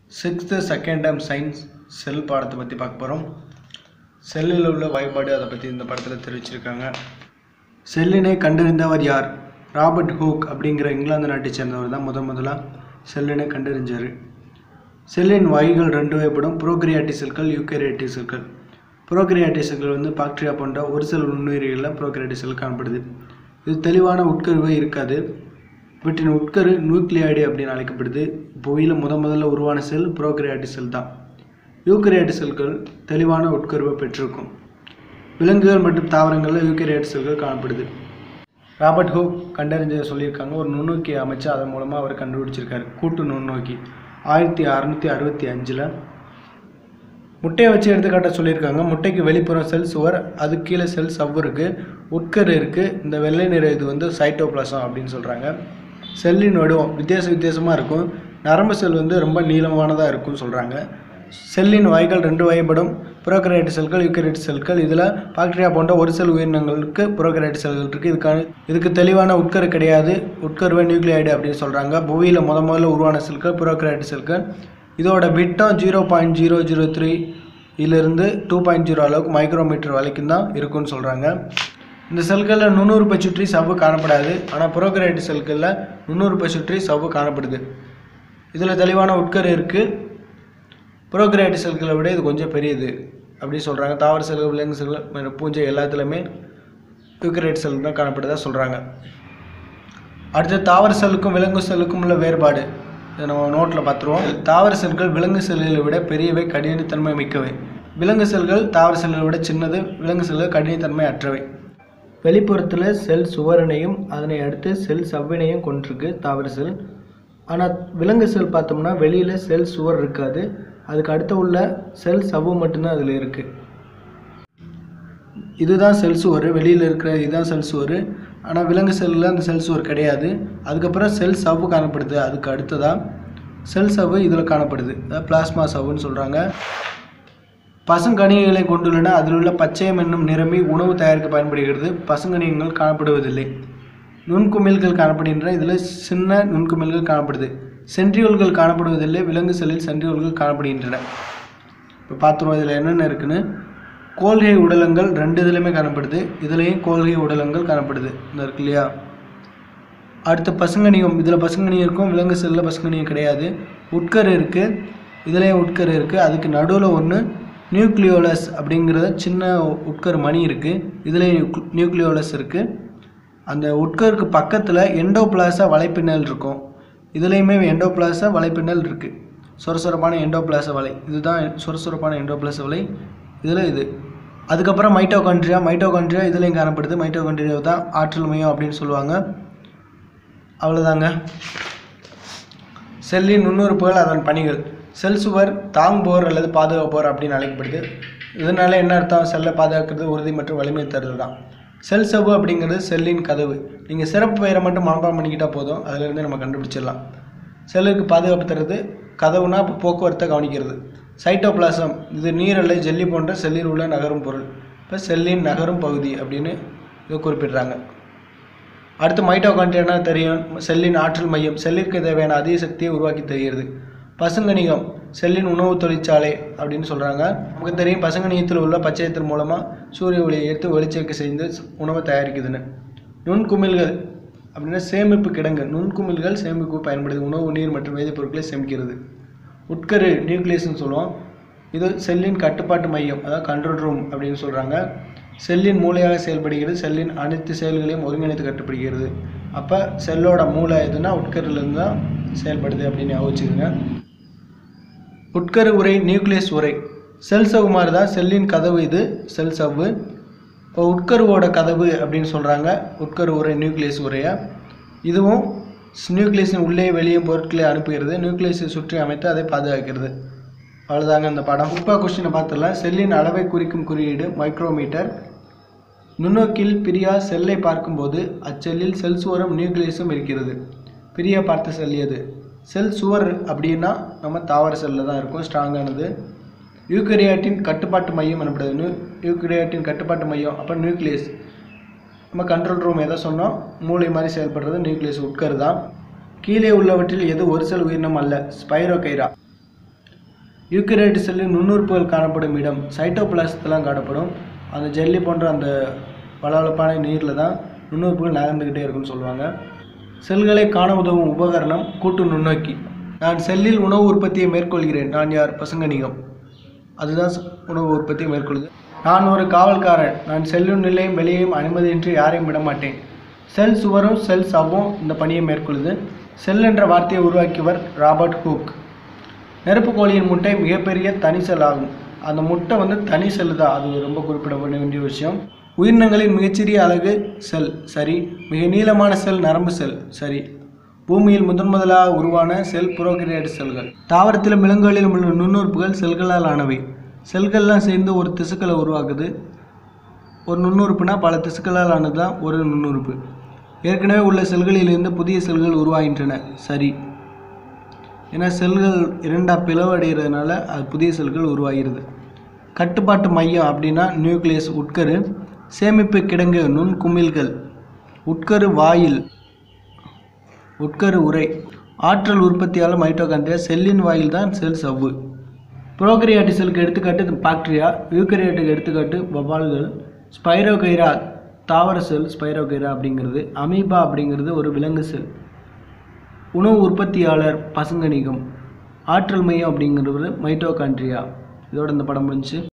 sixth second term science cell பாடத்தை பற்றி பார்க்க போகிறோம் செல்லில் உள்ள வாய்ப்பாடு அதை பற்றி இந்த படத்தில் தெரிவிச்சிருக்காங்க செல்லினை கண்டறிந்தவர் யார் ராபர்ட் ஹூக் அப்படிங்கிற இங்கிலாந்து நாட்டை சேர்ந்தவர் தான் முத முதலாக செல்லினை கண்டறிஞ்சார் செல்லின் வகைகள் ரெண்டு வகைப்படும் ப்ரோக்ரியாட்டி செல்கள் யூக்கரியாட்டி செல்கள் ப்ரோக்ரியாட்டி செல்கள் வந்து பாக்டீரியா போன்ற ஒரு செல் நுண்ணுயிரிகளில் ப்ரோக்ரியாட்டி செல் காணப்படுது இது தெளிவான உட்கருவே இருக்காது இவற்றின் உட்கரு நியூக்ளியாய்டு அப்படின்னு அழைக்கப்படுது புவியில் முத முதல்ல உருவான செல் ப்ரோக்ரியாட்டி செல் தான் யூக்கரியாட்டி செல்கள் தெளிவான உட்கருவை பெற்றிருக்கும் விலங்குகள் மற்றும் தாவரங்களில் யூக்கரியாட்டி செல்கள் காணப்படுது ராபர்ட் ஹூக் கண்டறிஞ்ச சொல்லியிருக்காங்க ஒரு நுண்ணோக்கியை அமைச்சு அதன் மூலமாக அவர் கண்டுபிடிச்சிருக்காரு கூட்டு நுண்ணோக்கி ஆயிரத்தி அறநூற்றி அறுபத்தி அஞ்சில் முட்டையை வச்சு எடுத்துக்காட்ட சொல்லியிருக்காங்க முட்டைக்கு வெளிப்புறம் செல் சுவர் அது கீழே செல் சவ்வு இருக்குது உட்கரு இருக்குது இந்த வெள்ளை நிற இது வந்து சைட்டோபிளாசம் அப்படின்னு சொல்கிறாங்க செல்லின் வடிவம் வித்தியாச வித்தியாசமாக இருக்கும் நரம்பு செல் வந்து ரொம்ப நீளமானதாக இருக்கும்னு சொல்கிறாங்க செல்லின் வகைகள் ரெண்டு வகைப்படும் புரோகரேட் செல்கள் யூக்கரேட் செல்கள் இதில் பாக்டீரியா போன்ற ஒரு செல் உயிரினங்களுக்கு புரோகரேட் செல்கள் இருக்குது இதுக்கான இதுக்கு தெளிவான உட்கரு கிடையாது உட்கருவை நியூக்ளியாய்டு அப்படின்னு சொல்கிறாங்க புவியில் முத முதல்ல உருவான செல்கள் புரோகரேட் செல்கள் இதோட விட்டம் zero point zero zero three இதிலிருந்து டூ பாயிண்ட் ஜீரோ அளவுக்கு மைக்ரோமீட்டர் வரைக்கும் தான் இருக்குன்னு சொல்கிறாங்க இந்த செல்களில் நுண்ணுறுப்பை சுற்றி சவ்வு காணப்படாது ஆனால் புரோகரேட் செல்களில் நுண்ணுறுப்பை சுற்றி சவ்வு காணப்படுது இதில் தெளிவான உட்கரு இருக்குது புரோகரேட் செல்களை விட இது கொஞ்சம் பெரியது அப்படி சொல்கிறாங்க தாவர செல்கள் விலங்கு செல்கள் மற்றும் பூஞ்சை எல்லாத்துலேயுமே யூக்கரேட் செல் தான் காணப்படுதா சொல்கிறாங்க அடுத்து தாவர செல்லுக்கும் விலங்கு செல்லுக்கும் உள்ள வேறுபாடு இதை நம்ம நோட்டில் பார்த்துருவோம் தாவர செல்கள் விலங்கு செல்களை விட பெரியவை கடினத்தன்மை மிக்கவை விலங்கு செல்கள் தாவர செல்களை விட சின்னது விலங்கு செல்கள் கடினத்தன்மை அற்றவை வெளிப்புறத்தில் செல் சுவரனையும் அதனை அடுத்து செல் சவ்வினையும் கொண்டிருக்கு தாவர செல் ஆனால் விலங்கு செல் பார்த்தோம்னா வெளியில் செல் சுவர் இருக்காது அதுக்கு அடுத்து உள்ள செல் சவ்வு மட்டும்தான் அதில் இருக்குது இதுதான் செல் சுவர் வெளியில் இருக்கிற இதுதான் செல் சுவர் ஆனால் விலங்கு செல்லில் அந்த செல் சுவர் கிடையாது அதுக்கப்புறம் செல் சவ்வு காணப்படுது அதுக்கு அடுத்ததாக செல் சவ்வு இதில் காணப்படுது அதாவது பிளாஸ்மா சவ்வுன்னு சொல்கிறாங்க பசுங்கணிகளை கொண்டுள்ளன அதில் உள்ள பச்சையம் என்னும் நிறமி உணவு தயாரிக்க பயன்படுகிறது பசுங்கணிகங்கள் காணப்படுவதில்லை நுண்குமிழ்கள் காணப்படுகின்றன இதில் சின்ன நுண்குமிழ்கள் காணப்படுது சென்ட்ரியோல்கள் காணப்படுவதில்லை விலங்கு செல்லில் சென்ட்ரியோல்கள் காணப்படுகின்றன இப்போ பார்த்துருவோம் இதில் என்னென்ன இருக்குன்னு கோல்கை உடலங்கள் ரெண்டு இதுலையுமே காணப்படுது இதுலேயும் கோல்கை உடலங்கள் காணப்படுது இந்த இருக்கு இல்லையா அடுத்து பசுங்கணியம் இதில் பசுங்கணியம் இருக்கும் விலங்கு செல்லில் பசுங்கணியம் கிடையாது உட்கரு இருக்குது இதுலேயும் உட்கரு இருக்குது அதுக்கு நடுவில் ஒன்று நியூக்ளியோலஸ் அப்படிங்கிறத சின்ன உட்கரு மணி இருக்குது இதுலேயும் நியூக்ளியோலஸ் இருக்குது அந்த உட்கருக்கு பக்கத்தில் எண்டோபிளாசா வலைப்பின்னல் இருக்கும் இதுலேயுமே எண்டோபிளாசா வலைப்பின்னல் இருக்குது சொரசொரப்பான எண்டோபிளாச வலை இதுதான் சொரசொரப்பான எண்டோபிளாச வலை இதில் இது அதுக்கப்புறம் மைட்டோகாண்ட்ரியா மைட்டோகாண்ட்ரியா இதுலேயும் காணப்படுது மைட்டோகாண்ட்ரியா தான் ஆற்றல் மையம் அப்படின்னு சொல்லுவாங்க அவ்வளோதாங்க செல்லின் நுண்ணுறுப்புகள் அதன் பணிகள் செல் சுவர் தாங்குபவர் அல்லது பாதுகாப்பவர் அப்படின்னு அழைக்கப்படுது இதனால என்ன அர்த்தம் செல்லை பாதுகாக்கிறது உறுதி மற்றும் வலிமை தருது தான் செல் சவ்வு அப்படிங்கிறது செல்லின் கதவு நீங்கள் சிறப்பு பெயரை மட்டும் மனப்பாடம் பண்ணிக்கிட்டால் போதும் அதிலிருந்து நம்ம கண்டுபிடிச்சிடலாம் செல்லுக்கு பாதுகாப்பு தருது கதவுனா இப்போ போக்குவரத்தை கவனிக்கிறது சைட்டோபிளாசம் இது நீரல்லை ஜெல்லி போன்ற செல்லில் உள்ள நகரும் பொருள் இப்போ செல்லின் நகரும் பகுதி அப்படின்னு இதை குறிப்பிடுறாங்க அடுத்து மைட்டோகாண்ட்ரியானா தெரியும் செல்லின் ஆற்றல் மையம் செல்லிற்கு தேவையான அதிக சக்தியை உருவாக்கி தருகிறது பசுங்கணிகம் செல்லின் உணவு தொழிற்சாலை அப்படின்னு சொல்கிறாங்க நமக்கு தெரியும் பசுங்கணியத்தில் உள்ள பச்சையத்தின் மூலமாக சூரிய ஒளியை எடுத்து வெளிச்சேர்க்கை செய்து உணவை தயாரிக்குதுன்னு நுண்குமிழ்கள் அப்படின்னா சேமிப்பு கிடங்கு நுண்குமிழ்கள் சேமிப்பு பயன்படுது உணவு நீர் மற்றும் வேதிப்பொருட்களை சேமிக்கிறது உட்கரு நியூக்ளியஸ்னு சொல்லுவோம் இது செல்லின் கட்டுப்பாட்டு மையம் அதாவது கண்ட்ரோல் ரூம் அப்படின்னு சொல்கிறாங்க செல்லின் மூளையாக செயல்படுகிறது செல்லின் அனைத்து செயல்களையும் ஒருங்கிணைத்து கட்டுப்படுகிறது அப்போ செல்லோட மூளை எதுனா உட்கருலேருந்து தான் செயல்படுது அப்படின்னு ஞாபகம் வச்சுக்கோங்க உட்கரு உரை நியூக்ளியஸ் உரை செல் சவ்வு மாதிரி தான் செல்லின் கதவு இது செல் சவ்வு இப்போ உட்கருவோட கதவு அப்படின்னு சொல்கிறாங்க உட்கரு உரை நியூக்ளியஸ் உரையை இதுவும் நியூக்ளியஸின் உள்ளே வெளியே பொருட்களை அனுப்புகிறது நியூக்ளியஸை சுற்றி அமைத்து அதை பாதுகாக்கிறது அவ்வளோதாங்க இந்த படம் இப்போ கொஸ்டினை பார்த்துடலாம் செல்லின் அளவை குறிக்கும் குறியீடு மைக்ரோமீட்டர் நுண்ணோக்கில் பிரியா செல்லை பார்க்கும்போது அச்செல்லில் செல் சுவரும் நியூக்ளியஸும் இருக்கிறது பிரியா பார்த்த செல் எது செல் சுவர் அப்படின்னா நம்ம தாவர செல்லில் தான் இருக்கும் ஸ்ட்ராங்கானது யூக்கரியாட்டின் கட்டுப்பாட்டு மையம் எனப்படுது நியூ யூக்கரியாட்டின் கட்டுப்பாட்டு மையம் அப்போ நியூக்ளியஸ் நம்ம கண்ட்ரோல் ரூம் எதை சொன்னோம் மூளை மாதிரி செயல்படுறது நியூக்ளியஸ் உட்கரு தான் கீழே உள்ளவற்றில் எது ஒரு செல் உயிரினம் அல்ல ஸ்பைரோகைரா யூக்கரேட் செல்லில் நுண்ணுறுப்புகள் காணப்படும் இடம் சைட்டோபிளாசத்தெல்லாம் காணப்படும் அந்த ஜெல்லி போன்ற அந்த பளபளப்பான நீரில் தான் நுண்ணுறுப்புகள் நகர்ந்துக்கிட்டே இருக்குன்னு சொல்லுவாங்க செல்களை காண உதவும் உபகரணம் கூட்டு நுண்ணோக்கி நான் செல்லில் உணவு உற்பத்தியை மேற்கொள்கிறேன் நான் யார் பசங்கனிகம் அதுதான் ச- உணவு உற்பத்தியை மேற்கொள்ளுது நான் ஒரு காவல்காரன் நான் செல்லும் நிலையும் வெளியேயும் அனுமதியின்றி யாரையும் விட மாட்டேன் செல் சுவரும் செல் சவ்வும் இந்த பணியை மேற்கொள்ளுது செல் என்ற வார்த்தையை உருவாக்கியவர் ராபர்ட் ஹூக் நெருப்பு கோழியின் முட்டை மிகப்பெரிய தனி செல் ஆகும் அந்த முட்டை வந்து தனி செல் தான் அது ரொம்ப குறிப்பிட வேண்டிய விஷயம் உயிரினங்களின் மிகச்சிறிய அலகு செல் சரி மிக நீளமான செல் நரம்பு செல் சரி பூமியில் முதன் முதலாக உருவான செல் புரோகிரேட் செல்கள் தாவரத்திலும் விலங்குகளிலும் உள்ள நுண்ணுறுப்புகள் செல்களால் ஆனவை செல்கள்லாம் சேர்ந்து ஒரு திசுக்களை உருவாக்குது ஒரு நுண்ணுறுப்புனா பல திசுக்களால் ஆனது தான் ஒரு நுண்ணுறுப்பு ஏற்கனவே உள்ள செல்களிலிருந்து புதிய செல்கள் உருவாகின்றன சரி ஏன்னா செல்கள் இரண்டாக பிளவடைகிறதுனால அது புதிய செல்கள் உருவாகிறது கட்டுப்பாட்டு மையம் அப்படின்னா நியூக்ளியஸ் உட்கரு சேமிப்பு கிடங்கு நுண்குமிழ்கள் உட்கரு வாயில் உட்கரு உறை ஆற்றல் உற்பத்தியாளர் மைட்டோகாண்ட்ரியா செல்லின் வாயில் தான் செல் சவ்வு புரோகரியாட்டி செல்லுக்கு எடுத்துக்காட்டு பாக்டீரியா யூக்கரியாட்டுக்கு எடுத்துக்காட்டு வவால்கள் ஸ்பைரோகைரா தாவர செல் ஸ்பைரோகைரா அப்படிங்கிறது அமீபா அப்படிங்கிறது ஒரு விலங்கு செல் உணவு உற்பத்தியாளர் பசுங்கணிகம் ஆற்றல் மையம் அப்படிங்கிறது மைட்டோகாண்ட்ரியா இதோட இந்த படம் முடிஞ்சு